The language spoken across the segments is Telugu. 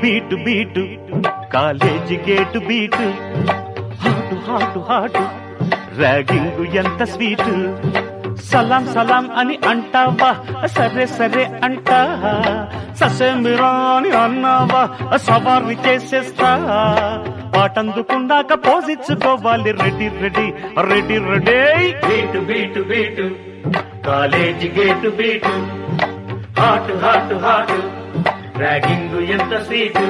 Beat beat college gate beat hot hot hot ragging ఎంత స్వీటు సలాం సలాం అని అంటావా సరే సరే అంటా ససేమిరా అని అన్నావా సవారి చేసేస్తా పాటందుకున్నాక పోజిచ్చుకోవాలి ready ready ready ready beat beat beat college gate beat hot hot hot ragging ఎంత స్వీటు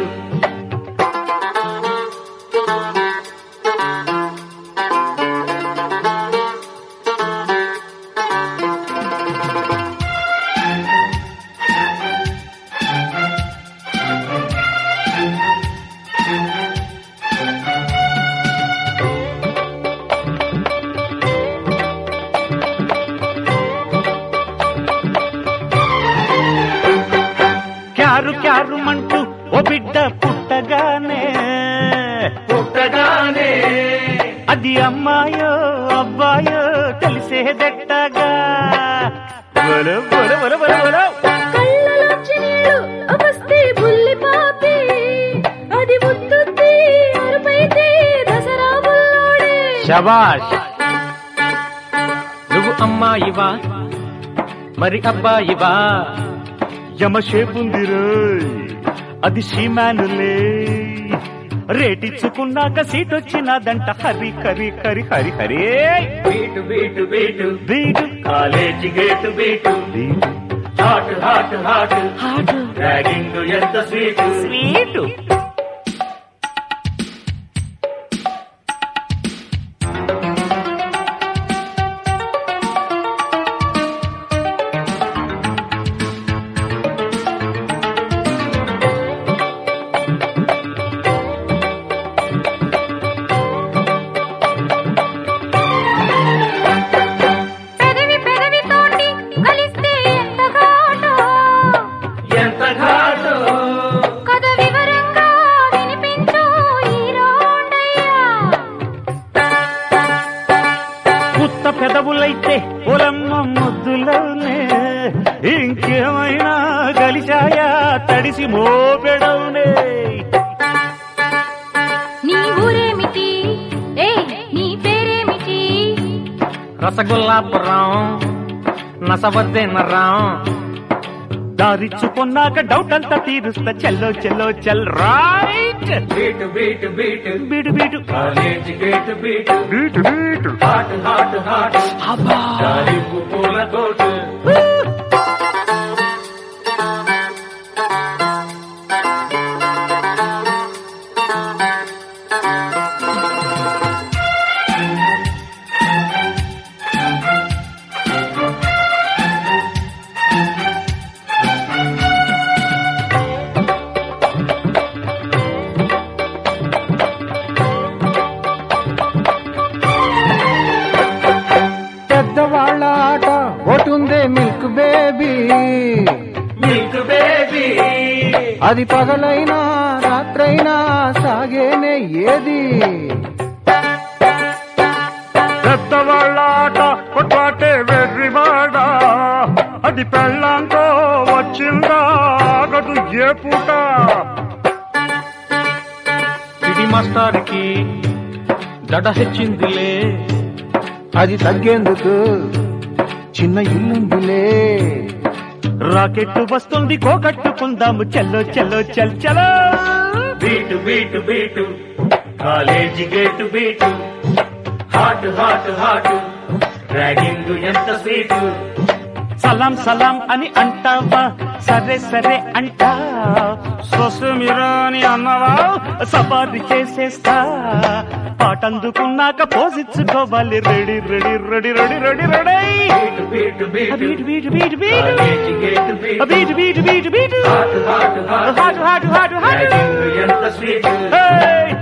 క్యారు క్యారు మంటూ ఓ బిడ్డ పుట్టగానే పుట్టగానే అది అమ్మాయో అబ్బాయో తెలిసేదెట్టగా బొల, బొల, బొల, బొల, బొల. కళ్ళలోంచి నీళ్ళు వస్తే బుల్లి పాపి అది ముద్దుద్ది అరుపైతే దసరా బుల్లోడే శబాష్ నువ్వు అమ్మాయివా మరి అబ్బాయివా యమ షేపుందిరో అది షీమానులే రేటిచ్చుకున్నాక సీట్ వచ్చినదంట హరి కరి కరి హరి హరి బీటు బీటు బీటు వీడు కాలేజీ గేటు బీటు వీడు hot hot hot hot ragging ఎంత స్వీటు స్వీటు పెదవి పెదవి తోటి కలిస్తే ఎంత ఘాటో ఎంత ఘాటు కథ వివరంగా వినిపించు ఈ రోండయ్యా పుత్త పెదవులైతే పొలమ్మ ముద్దులోనే ఇంకేమైనా గలిచాయా తడిసి మోపెడవునే నీ ఊరేమిటి ఏ నీ పేరేమిటి రసగుల్లాపురం నసవద్దేనరం దారిచ్చుకున్నాక డౌట్ అంతా తీరుస్తా చెల్లో చెల్లో చెల్ రైట్ బీటు బీటు బీటు బీడు బీడు college gate beat beat beat hot hot hot గాలింపు పూల కోటు పెద్దవాళ్ళ ఆట ఒకటుందే మిల్క్ బేబీ మిల్క్ బేబీ అది పగలైనా రాత్రైనా సాగేనే ఏది పెద్దవాళ్ళ ఆట కొట్లాటే వెర్రివాడ అది పెళ్ళాంతో వచ్చిందా ఆగదు ఏ పూట పిడి మాస్టార్కి దడ హెచ్చిందిలే అది తగ్గేందుకు చిన్న ఇల్లుందిలే రాకెట్ వస్తుంది కోకట్టుకుందాము చెల్లో చెల్లో చెల్ చలో beat beat beat college gate beat hot hot hot ragging ఎంత స్వీటు సలాం సలాం అని అంటావా సరే సరే అంటా సొసమిరా అని అన్నవా సవారి చేసేస్తా పాటందుకున్నాక పోజిచ్చుకోవాలి ready ready ready ready ready ready beat beat beat beat beat beat beat college gate beat beat beat beat beat hot hot hot hot hot hot hot ragging ఎంత స్వీటు Hey!